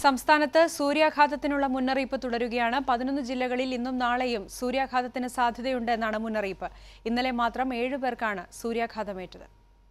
സംസ്ഥാനത്ത് സൂര്യാഘാതത്തിനുള്ള മുന്നറിയിപ്പ് തുടരുകയാണ് പതിനൊന്ന് ജില്ലകളിൽ ഇന്നും നാളെയും സൂര്യാഘാതത്തിന് സാധ്യതയുണ്ട് എന്നാണ് മുന്നറിയിപ്പ് ഇന്നലെ മാത്രം ഏഴു പേർക്കാണ് സൂര്യാഘാതമേറ്റത്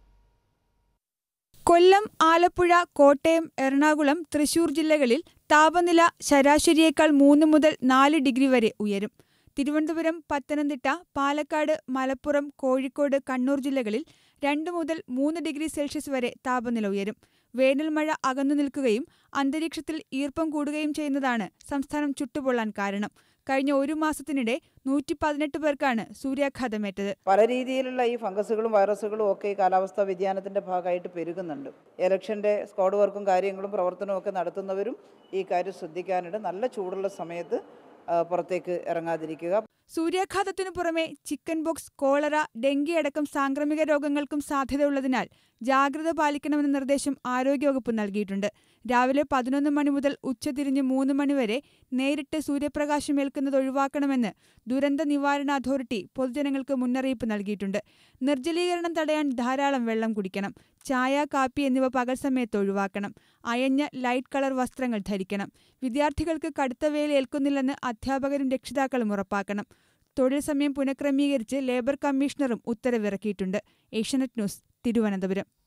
കൊല്ലം ആലപ്പുഴ കോട്ടയം എറണാകുളം തൃശൂർ ജില്ലകളിൽ താപനില ശരാശരിയേക്കാൾ മൂന്ന് മുതൽ നാല് ഡിഗ്രി വരെ ഉയരും തിരുവനന്തപുരം പത്തനംതിട്ട പാലക്കാട് മലപ്പുറം കോഴിക്കോട് കണ്ണൂർ ജില്ലകളിൽ രണ്ട് മുതൽ മൂന്ന് ഡിഗ്രി സെൽഷ്യസ് വരെ താപനില ഉയരും വേനൽ മഴ അകന്നു നിൽക്കുകയും അന്തരീക്ഷത്തിൽ ഈർപ്പം കൂടുകയും ചെയ്യുന്നതാണ് സംസ്ഥാനം ചുട്ടുപൊള്ളാൻ കാരണം കഴിഞ്ഞ ഒരു മാസത്തിനിടെ നൂറ്റി പതിനെട്ട് പേർക്കാണ് സൂര്യാഘാതമേറ്റത് പല രീതിയിലുള്ള ഈ ഫംഗസുകളും വൈറസുകളും ഒക്കെ ഈ കാലാവസ്ഥാ വ്യതിയാനത്തിൻ്റെ ഭാഗമായിട്ട് പെരുകുന്നുണ്ട് ഇലക്ഷൻ്റെ സ്ക്വാഡ് വർക്കും കാര്യങ്ങളും പ്രവർത്തനവും ഒക്കെ നടത്തുന്നവരും ഈ കാര്യം ശ്രദ്ധിക്കാനുണ്ട് നല്ല ചൂടുള്ള സമയത്ത് ആ, പുറത്തേക്ക് ഇറങ്ങാതിരിക്കുക സൂര്യാഘാതത്തിനു പുറമെ ചിക്കൻ ബോക്സ് കോളറ ഡെങ്കി അടക്കം സാംക്രമിക രോഗങ്ങൾക്കും സാധ്യതയുള്ളതിനാൽ ജാഗ്രത പാലിക്കണമെന്ന നിർദ്ദേശം ആരോഗ്യവകുപ്പ് നൽകിയിട്ടുണ്ട് രാവിലെ പതിനൊന്ന് മണി മുതൽ ഉച്ചതിരിഞ്ഞ് മൂന്ന് മണിവരെ നേരിട്ട് സൂര്യപ്രകാശം ഏൽക്കുന്നത് ഒഴിവാക്കണമെന്ന് ദുരന്ത നിവാരണ അതോറിറ്റി പൊതുജനങ്ങൾക്ക് മുന്നറിയിപ്പ് നൽകിയിട്ടുണ്ട് നിർജ്ജലീകരണം തടയാൻ ധാരാളം വെള്ളം കുടിക്കണം ചായ കാപ്പി എന്നിവ പകൽ സമയത്ത് ഒഴിവാക്കണം അയഞ്ഞ ലൈറ്റ് കളർ വസ്ത്രങ്ങൾ ധരിക്കണം വിദ്യാർത്ഥികൾക്ക് കടുത്ത വെയിൽ ഏൽക്കുന്നില്ലെന്ന് അധ്യാപകരും രക്ഷിതാക്കളും ഉറപ്പാക്കണം തൊഴിൽ സമയം പുനഃക്രമീകരിച്ച് ലേബർ കമ്മീഷണറും ഉത്തരവിറക്കിയിട്ടുണ്ട് ഏഷ്യനെറ്റ് ന്യൂസ് തിരുവനന്തപുരം